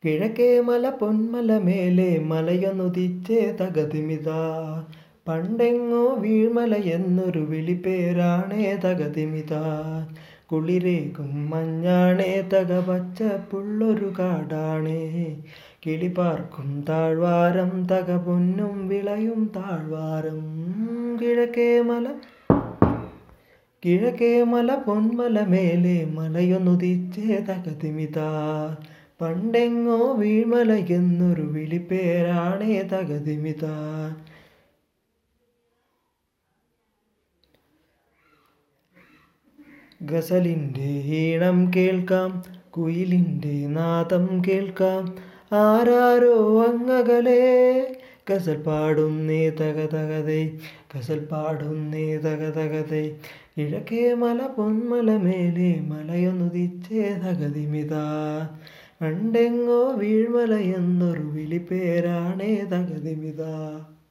കിഴക്കേ മല പൊന്മല മേലെ മലയൊന്നുദിച്ചേ തകതിമിതാ പണ്ടെങ്ങോ വീഴ്മല എന്നൊരു വിളിപ്പേരാണേ തകതിമിതാ കുളിരേകും മഞ്ഞാണേ തക പച്ചപ്പുള്ളൊരു കാടാണേ കിളിപാർക്കും താഴ്വാരം തക പൊന്നും വിളയും താഴ്വാരം കിഴക്കേ മല കിഴക്കേ മല പൊന്മല മേലെ മലയൊന്നുദിച്ചേ തകതിമിതാ പണ്ടെങ്ങോ വീഴ്മല എന്നൊരു വിളിപ്പേരാണേ തകതിമിതാ ഗസലിൻ്റെ ഈണം കേൾക്കാം കുയിലിൻ്റെ നാദം കേൾക്കാം ആരാരോ അങ്ങകലെ ഗസൽ പാടുന്നേ തക തകതേ ഗസൽ പാടുന്നേ തക തകതേ കിഴക്കേ മല പൊന്മല മേലെ മലയൊന്നുദിച്ചേ തകതിമിതാ പണ്ടെങ്ങോ വീഴ്മല എന്നൊരു വിളിപ്പേരാണേ തകതിമിതാ